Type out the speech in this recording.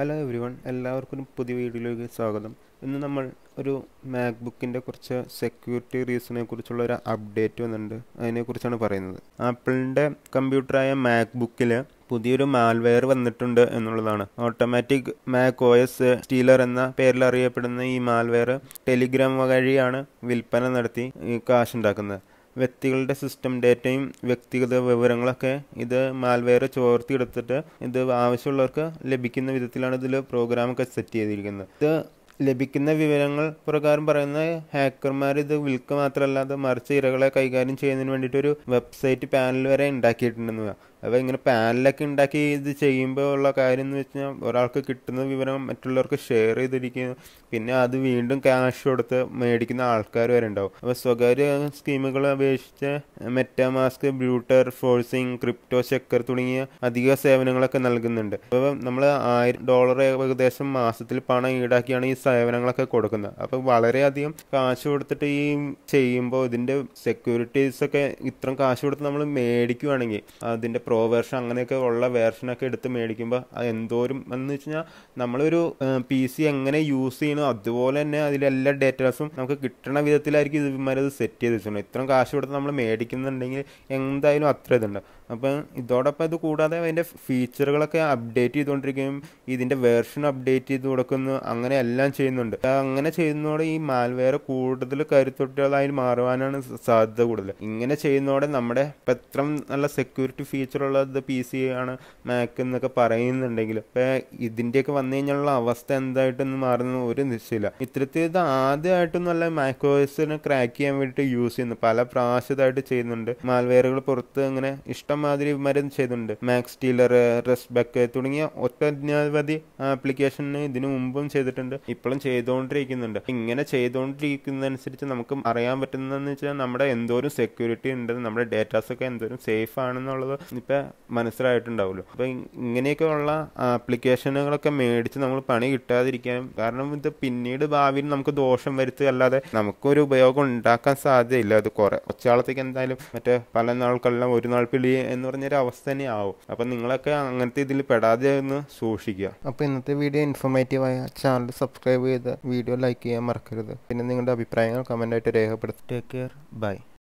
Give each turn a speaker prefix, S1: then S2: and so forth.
S1: hello every one എല്ലാവർക്കും ഒരു പുതിയ വീഡിയോയിലേക്ക് സ്വാഗതം ഇന്ന് നമ്മൾ ഒരു മാക്ബുക്കിൻ്റെ കുറച്ച് സെക്യൂരിറ്റി റീസണിനെ കുറിച്ചുള്ള ഒരു അപ്ഡേറ്റ് വന്നിട്ടുണ്ട് അതിനെക്കുറിച്ചാണ് പറയുന്നത് ആപ്പിളിൻ്റെ കമ്പ്യൂട്ടറായ മാക്ബുക്കിൽ പുതിയൊരു മാൽവെയർ വന്നിട്ടുണ്ട് എന്നുള്ളതാണ് automatic Mac O S stealer എന്ന പേരിൽ അറിയപ്പെടുന്ന ഈ മാൽവെയർ ടെലിഗ്രാം വഴിയാണ് വിൽപ്പന നടത്തി ഈ കാശുണ്ടാക്കുന്നത് വ്യക്തികളുടെ സിസ്റ്റം ഡേറ്റയും വ്യക്തിഗത വിവരങ്ങളൊക്കെ ഇത് മാൽവെയർ ചോർത്തിയെടുത്തിട്ട് ഇത് ആവശ്യമുള്ളവർക്ക് ലഭിക്കുന്ന വിധത്തിലാണ് ഇതിൽ പ്രോഗ്രാമൊക്കെ സെറ്റ് ചെയ്തിരിക്കുന്നത് ഇത് ലഭിക്കുന്ന വിവരങ്ങൾ പ്രകാരം പറയുന്ന ഹാക്കർമാർ ഇത് വിൽക്കുക മാത്രമല്ല മറിച്ച് ഇരകളെ കൈകാര്യം ചെയ്യുന്നതിന് വേണ്ടിയിട്ട് ഒരു വെബ്സൈറ്റ് പാനൽ വരെ ഉണ്ടാക്കിയിട്ടുണ്ടെന്ന് അപ്പോൾ ഇങ്ങനെ പാനലൊക്കെ ഉണ്ടാക്കി ഇത് ചെയ്യുമ്പോൾ ഉള്ള കാര്യം എന്ന് വെച്ചാൽ ഒരാൾക്ക് കിട്ടുന്ന വിവരം മറ്റുള്ളവർക്ക് ഷെയർ ചെയ്തിരിക്കുന്നു പിന്നെ അത് വീണ്ടും ക്യാഷ് കൊടുത്ത് മേടിക്കുന്ന ആൾക്കാർ വരെ ഉണ്ടാവും അപ്പോൾ സ്വകാര്യ സ്കീമുകളെ അപേക്ഷിച്ച് മെറ്റാമാസ്ക് ബ്യൂട്ടർ ഫോഴ്സിങ് ക്രിപ്റ്റോ ചെക്കർ തുടങ്ങിയ അധിക സേവനങ്ങളൊക്കെ നൽകുന്നുണ്ട് അപ്പോൾ നമ്മൾ ആയിരം ഡോളർ ഏകദേശം മാസത്തിൽ പണം ഈടാക്കിയാണ് ഈ സേവനങ്ങളൊക്കെ കൊടുക്കുന്നത് അപ്പോൾ വളരെയധികം കാശ് കൊടുത്തിട്ട് ഈ ചെയ്യുമ്പോൾ ഇതിൻ്റെ സെക്യൂരിറ്റീസ് ഒക്കെ ഇത്രയും കാശ് കൊടുത്ത് നമ്മൾ മേടിക്കുവാണെങ്കിൽ അതിൻ്റെ പ്രോ വേർഷൻ അങ്ങനെയൊക്കെ ഉള്ള വേർഷനൊക്കെ എടുത്ത് മേടിക്കുമ്പോൾ അത് എന്തോരും എന്ന് വെച്ച് കഴിഞ്ഞാൽ നമ്മളൊരു പി സി എങ്ങനെ യൂസ് ചെയ്യണോ അതുപോലെ തന്നെ അതിലെല്ലാ ഡേറ്റാസും നമുക്ക് കിട്ടണ വിധത്തിലായിരിക്കും ഇവന്മാരത് സെറ്റ് ചെയ്ത് വെച്ചിട്ടുണ്ട് ഇത്രയും കാശ് കൊടുത്ത് നമ്മൾ മേടിക്കുന്നുണ്ടെങ്കിൽ എന്തായാലും അത്ര ഇതുണ്ട് അപ്പം ഇതോടൊപ്പം ഇത് കൂടാതെ അതിൻ്റെ ഫീച്ചറുകളൊക്കെ അപ്ഡേറ്റ് ചെയ്തുകൊണ്ടിരിക്കുകയും ഇതിൻ്റെ വേർഷൻ അപ്ഡേറ്റ് ചെയ്ത് കൊടുക്കുന്നു അങ്ങനെ എല്ലാം ചെയ്യുന്നുണ്ട് അങ്ങനെ ചെയ്യുന്നതോടെ ഈ മാൽവെയർ കൂടുതൽ കരുത്തൊട്ടുള്ളതായി മാറുവാനാണ് സാധ്യത കൂടുതൽ ഇങ്ങനെ ചെയ്യുന്നതോടെ നമ്മുടെ ഇപ്പം എത്ര നല്ല സെക്യൂരിറ്റി ഫീച്ചർ ഉള്ളത് പി സി ആണ് മാക്ക് എന്നൊക്കെ പറയുന്നുണ്ടെങ്കിൽ ഇപ്പം ഇതിൻ്റെയൊക്കെ വന്നു കഴിഞ്ഞാലുള്ള അവസ്ഥ എന്തായിട്ടൊന്നും മാറുന്ന ഒരു നിശ്ചയമില്ല ഇത്തരത്തിൽ ഇത് ആദ്യമായിട്ടൊന്നുമല്ല മാക്കോസിനെ ക്രാക്ക് ചെയ്യാൻ വേണ്ടിയിട്ട് യൂസ് ചെയ്യുന്നു പല പ്രാവശ്യമായിട്ട് ചെയ്യുന്നുണ്ട് മാൽവെയറുകൾ പുറത്ത് ഇങ്ങനെ ഇഷ്ടം മാതിരി മരുന്ന് ചെയ്യുന്നുണ്ട് മാക്സ് സ്റ്റീലർ റെസ്ബെക്ക് തുടങ്ങിയ ഒട്ടനവധി ആപ്ലിക്കേഷന് ഇതിനു മുമ്പും ചെയ്തിട്ടുണ്ട് ഇപ്പോഴും ചെയ്തുകൊണ്ടിരിക്കുന്നുണ്ട് ഇങ്ങനെ ചെയ്തുകൊണ്ടിരിക്കുന്നതനുസരിച്ച് നമുക്ക് അറിയാൻ പറ്റുന്നതെന്ന് വെച്ചാൽ നമ്മുടെ എന്തോരം സെക്യൂരിറ്റി ഉണ്ട് നമ്മുടെ ഡേറ്റാസ് ഒക്കെ എന്തോരം സേഫ് ആണെന്നുള്ളത് ഇപ്പൊ മനസ്സിലായിട്ടുണ്ടാവുമല്ലോ അപ്പൊ ഇങ്ങനെയൊക്കെ ഉള്ള ആപ്ലിക്കേഷനുകളൊക്കെ മേടിച്ച് നമ്മൾ പണി കിട്ടാതിരിക്കാനും കാരണം ഇത് പിന്നീട് ഭാവിയിൽ നമുക്ക് ദോഷം വരുത്തുക അല്ലാതെ നമുക്കൊരു ഉപയോഗം ഉണ്ടാക്കാൻ സാധ്യതയില്ല അത് കുറെ കുറച്ചാളത്തേക്ക് എന്തായാലും മറ്റേ പല നാൾക്കെല്ലാം ഒരു നാൾ പിളി എന്ന് പറഞ്ഞൊരു അവസ്ഥ തന്നെ ആവും അപ്പം നിങ്ങളൊക്കെ അങ്ങനത്തെ ഇതിൽ പെടാതെ ഒന്ന് സൂക്ഷിക്കുക അപ്പോൾ ഇന്നത്തെ വീഡിയോ ഇൻഫോർമേറ്റീവായ ചാനൽ സബ്സ്ക്രൈബ് ചെയ്ത് വീഡിയോ ലൈക്ക് ചെയ്യാൻ മറക്കരുത് പിന്നെ നിങ്ങളുടെ അഭിപ്രായങ്ങൾ കമൻ്റായിട്ട് രേഖപ്പെടുത്തി ടേക്ക് കെയർ ബൈ